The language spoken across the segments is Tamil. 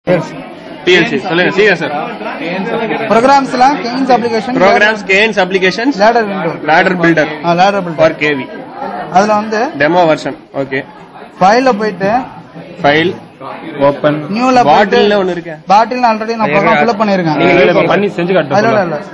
பிஎல்சி சொல்லுங்க சீக்கிரம் சார் ப்ரோக்ராம்ஸ்லாம் Keyence application programs Keyence applications ladder window ladder builder ladder builder for KV அதுல வந்து டெமோ வெர்ஷன் ஓகே ஃபைல்ல போயிட்டு ஃபைல் ஓபன் நியூல பாட்டில்ல ஒன்னு இருக்கு பாட்டில் ஆல்ரெடி நான் ப்ரோக்ராம் ஃபில் பண்ணிருக்கேன் நீங்க பண்ணி செஞ்சு இல்ல இல்ல இல்ல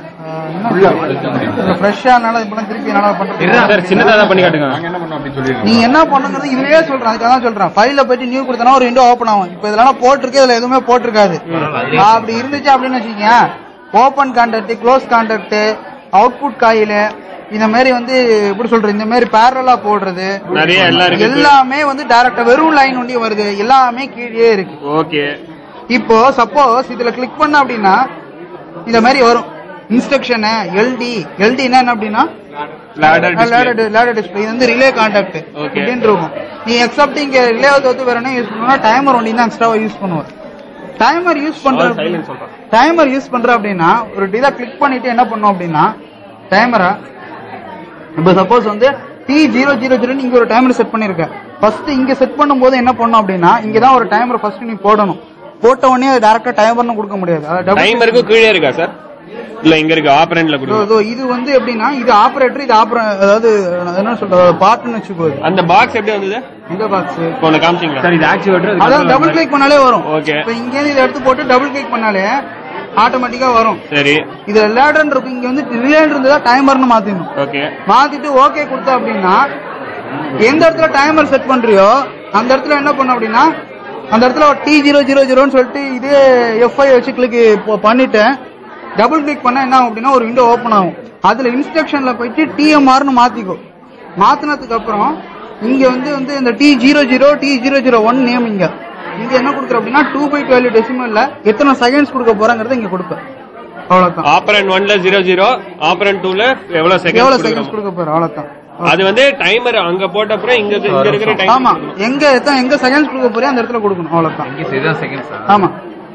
ஃப்ரெஷ்ஷா என்னால இப்ப திருப்பி என்னால பண்றது சார் சின்னதா தான் பண்ணி காட்டுங்க நீங்க என்ன பண்ணுங்கிறது இதுலயே சொல்றேன் அதுக்காக தான் சொல்றேன் ஃபைல்ல போயிட்டு நியூ கொடுத்தனா ஒரு விண்டோ ஓபன் ஆகும் இப்போ இதெல்லாம் போட்டிருக்கு இதுல எதுவுமே போட்டிருக்காது அப்படி இருந்துச்சு அப்படின்னு வச்சுக்கோங்க open contact close contact output coil இந்த மாதிரி வந்து எப்படி சொல்றது இந்த மாதிரி பேரலா போடுறது நிறைய எல்லாம் இருக்கு எல்லாமே வந்து டைரக்டா வெறும் லைன் ஒண்டி வருது எல்லாமே கீழே இருக்கு ஓகே இப்போ சப்போஸ் இதுல கிளிக் பண்ண அப்படின்னா இந்த மாதிரி வரும் இன்ஸ்ட்ரக்ஷன் எல்டி எல்டினா என்ன அப்படின்னா ladder display. லேடர் டிஸ்பிளே இது வந்து ரிலே கான்டாக்ட் Okay. அப்படின்னு இருக்கும் நீ எக்ஸப்ட் இங்க ரிலே வந்து வேற என்ன யூஸ் பண்ணுவா டைமர் ஒண்டி தான் எக்ஸ்ட்ராவா யூஸ் பண்ணுவோம் டைமர் யூஸ் பண்ற silent சொல்றேன். டைமர் யூஸ் பண்ற அப்படின்னா ஒரு இதை கிளிக் பண்ணிட்டு என்ன பண்ணும் அப்படின்னா டைமரை இப்போ சப்போஸ் வந்து டி ஜீரோ ஜீரோ ஜீரோ இங்க ஒரு டைமர் செட் பண்ணிருக்க ஃபர்ஸ்ட் இங்க செட் பண்ணும்போது என்ன பண்ணும் அப்படின்னா இங்க தான் ஒரு டைமர் ஃபர்ஸ்ட் நீ போடணும் போட்ட உடனே அது டேரக்டா டைமர்னு கொடுக்க முடியாது அது double- டைமருக்கு கீழே இருக்கா சார் இல்ல இங்க இருக்கு ஆப்பரண்ட்ல இதோ, கொடுங்க இதோ இது வந்து எப்படின்னா இது ஆபரேட்டர் இது ஆபரே அதாவது என்ன சொல்றது பார்ட்னு வச்சுக்கோ அந்த பாக்ஸ் எப்படி வந்தது இந்த பாக்ஸ் இப்போ ஒண்ணு காமிச்சிங்களா சார் இது ஆக்சுவேட்டர் அதாவது டபுள் கிளிக் பண்ணாலே வரும் Okay. இப்போ இங்க இருந்து இதை எடுத்து போட்டு டபுள் கிளிக் பண்ணாலே ஆட்டோமேட்டிக்கா வரும் சரி இதுல லேடன் இருக்கு இங்க வந்து ரிலேன் இருந்ததா டைமர்னு மாத்திடணும் ஓகே மாத்திட்டு ஓகே கொடுத்த அப்படின்னா எந்த இடத்துல டைமர் செட் பண்றியோ அந்த இடத்துல என்ன பண்ணும் அப்படின்னா அந்த இடத்துல டி ஜீரோ ஜீரோ ஜீரோன்னு சொல்லிட்டு இதே எஃப்ஐ வச்சு கிளிக் பண்ணிட்டு டபுள் கிளிக் பண்ணா என்ன ஆகும் அப்படின்னா ஒரு விண்டோ ஓப்பன் ஆகும் அதுல இன்ஸ்ட்ரக்ஷன்ல போயிட்டு டிஎம்ஆர்னு மாத்திக்கோ மாத்தினதுக்கு அப்புறம் இங்க வந்து வந்து இந்த T zero zero T zero zero one name இங்க இங்க என்ன கொடுக்குற அப்படின்னா டூ பை டுவெல் டெசிமல்ல எத்தனை செகண்ட்ஸ் கொடுக்க போறேங்கிறத இங்க கொடுப்பேன் அவ்வளவுதான் ஆப்பரண்ட் ஒன்ல ஜீரோ ஜீரோ ஆப்பரண்ட் டூல எவ்வளவு எவ்வளவு செகண்ட் செகண்ட்ஸ் கொடுக்க போறேன் அவ்வளவுதான் அது வந்து டைமர் அங்க போட்ட அப்புறம் இங்க இங்க இருக்கிற டைம் ஆமா எங்க எத்தனை எங்க செகண்ட்ஸ் கொடுக்க போறியோ அந்த இடத்துல கொடுக்கணும் அவ்வளவுதான் ஆமா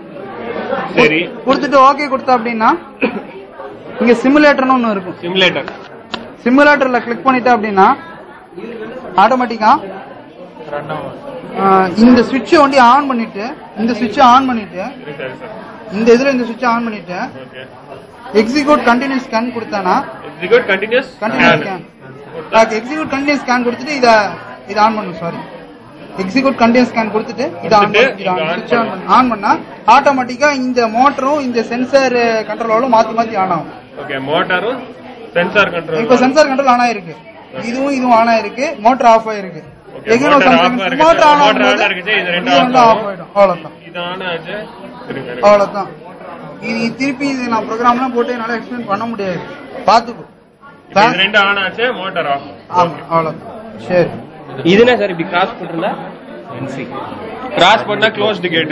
சரி கொடுத்துட்டு ஓகே கொடுத்தா அப்படின்னா இங்க சிமுலேட்டர்னு ஒண்ணு இருக்கும் சிமுலேட்டர் சிமுலேட்டர்ல கிளிக் பண்ணிட்டா அப்படின்னா ஆட்டோமேட்டிக்கா இந்த சுவிட்சை வந்து ஆன் பண்ணிட்டு இந்த சுவிட்சை ஆன் பண்ணிட்டு இந்த இதுல இந்த சுவிட்சை ஆன் பண்ணிட்டு எக்ஸிக்யூட் கண்டினியூஸ் ஸ்கேன் கொடுத்தானா execute continuous continuous scan execute continuous scan கொடுத்துட்டு இத இத ஆன் பண்ணு சாரி எக்ஸிக்யூட் கண்டினியூஸ் ஸ்கேன் கொடுத்துட்டு இத ஆன் பண்ணு இத இங்க on switch on பண்ணு ஆன் பண்ணா ஆட்டோமேட்டிக்கா இந்த மோட்டரும் இந்த சென்சார் கண்ட்ரோலும் மாத்தி மாத்தி ஆன் ஆகும் ஓகே மோட்டாரும் சென்சார் கண்ட்ரோல் இப்ப சென்சார் கண்ட்ரோல் ஆன் ஆயிருக்கு இதுவும் இதுவும் ஆன் ஆயிருக்கு மோட்டர் ஆஃப் ஆயிருக்கு Okay, எகைன் motor ஒரு off செகண்ட் ஆயிருக்கு. மோட்டர் ஆன் motor on ஆகும்போது இருக்குது, இது ரெண்டும் இது off ரெண்டும் ஆஃப் ஆகும். ஆயிடும் அவ்வளவுதான் இது ஆன் ஆச்சு இருங்க, இருங்க. அவ்வளவுதான் இது திருப்பி இது நான் ப்ரோக்ராம்லாம் போட்டு என்னால எக்ஸ்பிளைன் பண்ண முடியாது பாத்துக்கோ இப்ப இது ரெண்டு ஆன் ஆச்சு மோட்டார் ஆஃப் ஆமா அவ்வளவுதான் சரி இது என்ன சார் இப்படி கிராஸ் போட்டிருந்தா கிராஸ் பண்ணா க்ளோஸ்டு கேட்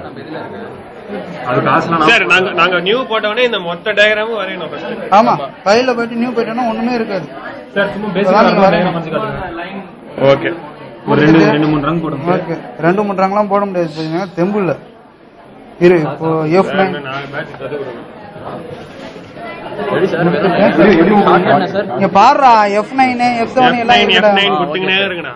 சார் நாங்க நாங்க நியூ போட்டவனே இந்த மொத்த டயக்ராமும் வரையணும் ஃபர்ஸ்ட் ஆமா ஃபைல்ல போயிட்டு நியூ போயிட்டோம்னா ஒண்ணுமே இருக்காது சார் சும்மா இப்பதான் நீங்க பேசிக்கா வரையணும். ஓகே ஒரு ரெண்டு ரெண்டு மூணு ரங் போடுங்க ஓகே ரெண்டு மூணு ரங்கெல்லாம் போட முடியாது பாருங்க தெம்பு இல்ல இரு இப்போ எஃப் நைன் நாலு பேட்ச் கத்துக்கிறோம் இங்க பாருடா எஃப் நைன் எஃப் செவன் எல்லாம் F9 இருக்குடா. F9 கொடுத்தீங்கன்னே இருக்குண்ணா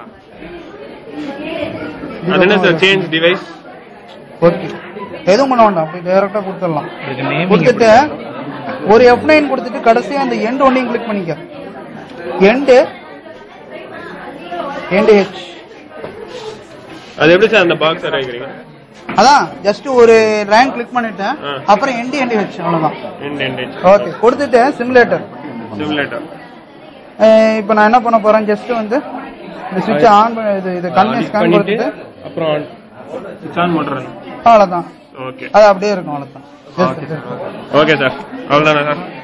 அது என்ன சார் சேஞ்ச் டிவைஸ் ஓகே எதுவும் பண்ண வேண்டாம் அப்படி டைரக்டா கொடுத்துடலாம் கொடுத்துட்டு ஒரு எஃப் நைன் கொடுத்துட்டு கடைசியா அந்த எண்ட் ஒன்னையும் கிளிக் பண்ணிக்க எண்டு எண்டு ஹெச் அது எப்படி சார் அந்த பாக்ஸ் வைக்கிறீங்க அதான் ஜஸ்ட் ஒரு லைன் கிளிக் பண்ணிட்டேன் ஆ. அப்புறம் எண்டு எண்டு ஹெச் அவ்வளவுதான் எண்ட் எண்ட் ஓகே கொடுத்துட்டு சிமுலேட்டர் சிமுலேட்டர் இப்போ நான் என்ன பண்ண போறேன் ஜஸ்ட் வந்து இந்த சுவிட்ச் ஆன் பண்ணி இது இது கண்டினியூஸ் ஸ்கேன் பண்ணிட்டு கொடுத்துட்டு அப்புறம் சுவிட்ச் ஆன் பண்றேன் அவ்வளவுதான் ஓகே அது அப்படியே இருக்கும் அவ்வளவுதான் Just- ஓகே சார் அவ்வளோதானா சார்